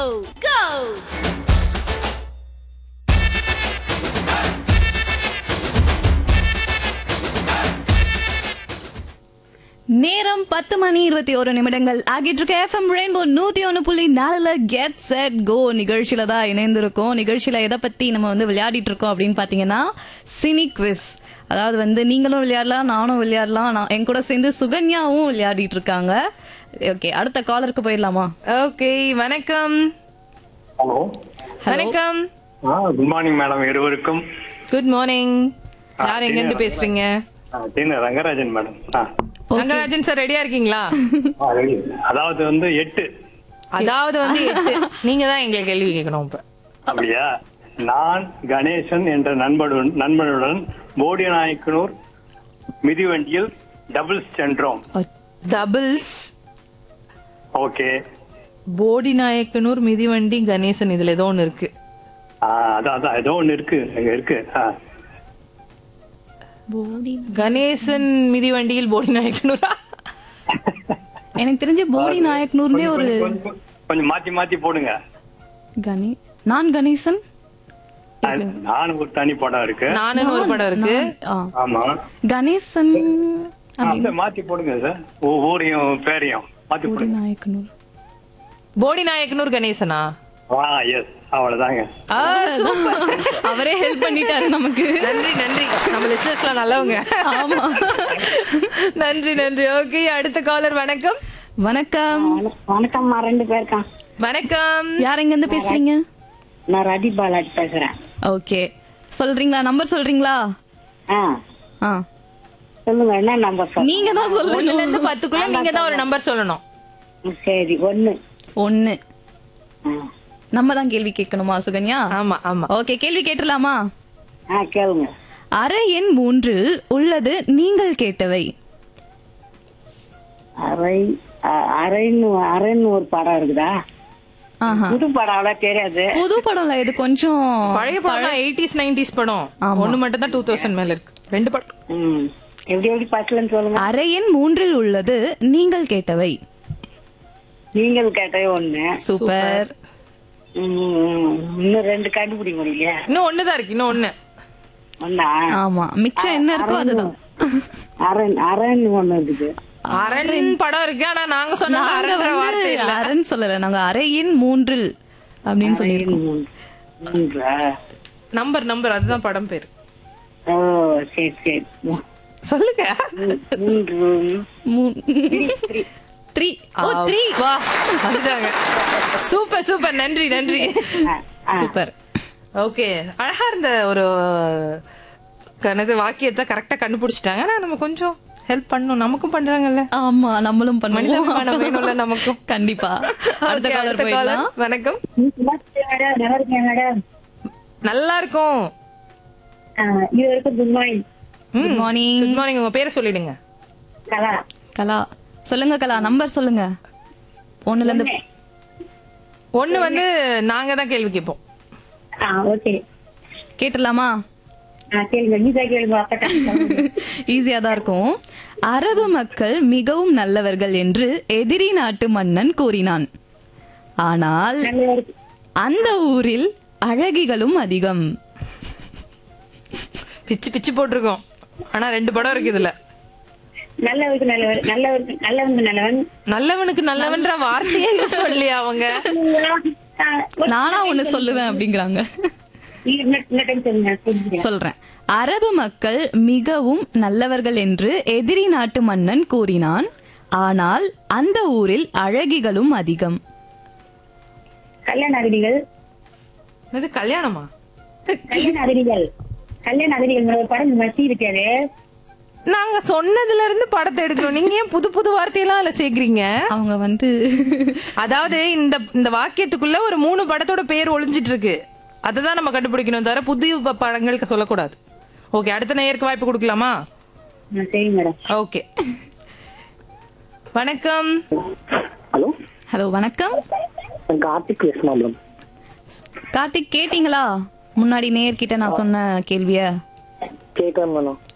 go! நேரம் பத்து மணி இருபத்தி ஒரு நிமிடங்கள் ஆகிட்டு இருக்க எஃப்எம் ரெயின்போ நூத்தி ஒன்னு புள்ளி நாலுல கெட் செட் கோ நிகழ்ச்சியில தான் இணைந்திருக்கோம் நிகழ்ச்சியில எதை பத்தி நம்ம வந்து விளையாடிட்டு இருக்கோம் அப்படின்னு பாத்தீங்கன்னா சினி குவிஸ் அதாவது வந்து நீங்களும் விளையாடலாம் நானும் விளையாடலாம் நான் என் கூட சேர்ந்து சுகன்யாவும் விளையாடிட்டு இருக்காங்க ஓகே அடுத்த காலருக்கு போயிடலாமா ஓகே வணக்கம் ஹலோ வணக்கம் ஆ குட் மார்னிங் மேடம் இருவருக்கும் குட் மார்னிங் யார் எங்க இருந்து பேசுறீங்க ஆ, டீன ரங்கராஜன் மேடம் ஆ ரங்கராஜன் சார் ரெடியா இருக்கீங்களா ஆ, ready. அதாவது வந்து எட்டு அதாவது வந்து எட்டு நீங்க தான் எங்களுக்கு கேள்வி கேட்கணும் இப்ப அப்படியா நான் கணேசன் என்ற நண்பனுடன் நண்பனுடன் போடிநாயக்கனூர் மிதிவண்டியில் டபுள்ஸ் சென்றோம் டபுள்ஸ் ஓகே போடி நாயக்கனூர் மிதிவண்டி கணேசன் இதுல ஏதோ ஒண்ணு இருக்கு ஆ, அதான் அதான் ஏதோ ஒண்ணு இருக்கு அங்க இருக்கு ஆ. கணேசன் மிதிவண்டியில் போடி நாயக்கனூரா எனக்கு தெரிஞ்சு போடி நாயக்னூர்னே ஒரு கொஞ்சம், கொஞ்சம், கொஞ்சம் மாத்தி மாத்தி போடுங்க கணே நான் கணேசன் ஆ, நான் ஒரு தனி படம் இருக்கு நானுன்னு ஒரு படம் இருக்கு ஆ, ஆமா கணேசன் ஆ, அப்படியே மாத்தி போடுங்க சார் ஊ- ஊரையும் பேரையும் மாத்தி போடி போடுங்க நாயக்கனூர் போடி நாயக்கனூர் கணேசனா ஆ எஸ் அவ்வளவுதாங்க ஆ, super. அவரே ஹெல்ப் பண்ணிட்டாரு நமக்கு நன்றி நன்றி நம்ம லிஸ்னஸ்லாம் நல்லவங்க ஆமா நன்றி நன்றி ஓகே அடுத்த காலர் வணக்கம் வணக்கம் வணக்கம்மா ரெண்டு பேருக்கா வணக்கம் யார் எங்க இருந்து பேசுறீங்க நான் ரதி பாலாஜி பேசுறேன் ஓகே சொல்றீங்களா நம்பர் சொல்றீங்களா ஆ ஆ சொல்லுங்க என்ன நம்பர் சொல்லுங்க நீங்க தான் ஒண்ணுல சொல்லணும் இருந்து பத்துக்குள்ள நீங்க தான் ஒரு நம்பர் சொல்லணும் சரி ஒண்ணு ஒண்ணு ஆ. நம்ம தான் கேள்வி கேட்கணுமா சுகன்யா ஆமா ஆமா ஓகே கேள்வி கேட்டுடலாமா ஆ கேளுங்க அறை எண் மூன்றில் உள்ளது நீங்கள் கேட்டவை அரை அ- அரைன்னு அரைன்னு ஒரு படம் இருக்குதா ஆஹா புது படம் அவ்வளவு தெரியாது புது படம்ல இது கொஞ்சம் பழைய படம் எயிட்டிஸ் நைன்டிஸ் படம் ஒண்ணு மட்டும் தான் டூ தௌசண்ட் மேல இருக்கு ரெண்டு படம் ம் எப்படி எப்படி பசலன்னு சொல்லுங்க அறை எண் மூன்றில் உள்ளது நீங்கள் கேட்டவை நீங்கள் கேட்டே ஒண்ணு சூப்பர் ம், இன்னும் ரெண்டு கண்டுபிடிக்க முடியல இன்னும் ஒண்ணுதான் இருக்கு இன்னும் ஒண்ணு ஒண்ணா ஆமா மிச்சம் என்ன இருக்கோ அதுதான் அரண் அரண்னு ஒண்ணு இருக்குது அரண் படம் இருக்கு ஆனா நாங்க சொன்ன நாங்க அரண்ன்ற வார்த்தை வந்து இல்ல அரண் சொல்லல நாங்க அறையின் மூன்றில் அப்படின்னு சொல்லியிருக்கோம் மூன்று. மூன்றா? நம்பர் நம்பர் அதுதான் படம் பேரு ஓ சரி சரி சொல்லுங்க மூன்று த்ரீ ஓ த்ரீ வா வந்துட்டாங்க சூப்பர் சூப்பர் நன்றி நன்றி சூப்பர் ஓகே அழகா இருந்த ஒரு கனது வாக்கியத்தை கரெக்டா கண்டுபிடிச்சிட்டாங்க ஆனா நம்ம கொஞ்சம் ஹெல்ப் பண்ணணும் நமக்கும் பண்றாங்கல்ல ஆமா நம்மளும் பண்ணுவோம் மனிதாபிமானம் வேணும்ல நமக்கும் கண்டிப்பா அடுத்த Okay, காலர் அடுத்த caller. போயிடலாம் வணக்கம் மேடம் நல்லா இருக்கேன் மேடம் நல்லா இருக்கும் இது வரைக்கும் good morning good morning good morning உங்க பேரை சொல்லிடுங்க கலா கலா சொல்லுங்க கலா நம்பர் சொல்லுங்க ஒண்ணுல இருந்து ஒண்ணு வந்து நாங்க தான் கேள்வி கேட்போம் ஆ ஓகே கேட்டுடலாமா ஆ கேளுங்க நீதா கேளுங்க அப்பட்டா ஈஸியா தான் இருக்கும் அரபு மக்கள் மிகவும் நல்லவர்கள் என்று எதிரி நாட்டு மன்னன் கூறினான் ஆனால் நல்லா இருக்கு அந்த ஊரில் அழகிகளும் அதிகம் பிச்சு பிச்சு போட்டிருக்கோம் ஆனா ரெண்டு படம் இருக்கு இதுல நல்லவருக்கு நல்லவர் நல்லவருக்கு நல்லவங்க நல்லவன் நல்லவனுக்கு நல்லவன்ற வார்த்தையே யூஸ் பண்ணலையா அவங்க ஆ, ஒரு- நானா ஒண்ணு சொல்லுவேன் அப்படிங்கிறாங்க இன்னும் இன்னும் time சொல்லுங்க புரிஞ்சுக்கிறேன். சொல்றேன் அரபு மக்கள் மிகவும் நல்லவர்கள் என்று எதிரி நாட்டு மன்னன் கூறினான் ஆனால் அந்த ஊரில் அழகிகளும் அதிகம் கல்யாண அகதிகள் இது கல்யாணமா கல்யாண அகதிகள் கல்யாண அகதிகள் ஒரு படம் மசி இருக்காரு நாங்க சொன்னதுல இருந்து படத்தை எடுக்கணும் நீங்க ஏன் புது புது வார்த்தையெல்லாம் அதுல சேர்க்கறீங்க அவங்க வந்து அதாவது இந்த இந்த வாக்கியத்துக்குள்ள ஒரு மூணு படத்தோட பேர் ஒளிஞ்சிட்டு இருக்கு அதுதான் நம்ம கண்டுபிடிக்கணும் தவிர புது ப- படங்களுக்கு சொல்லக்கூடாது ஓகே அடுத்த நேயருக்கு வாய்ப்பு கொடுக்கலாமா ஆ, சரி மேடம் ஓகே வணக்கம் ஹலோ ஹலோ வணக்கம் கார்த்திக் பேசுமா மேடம் கார்த்திக் கேட்டீங்களா முன்னாடி நேர்கிட்ட நான் சொன்ன கேள்விய கேட்கலாம் மேடம்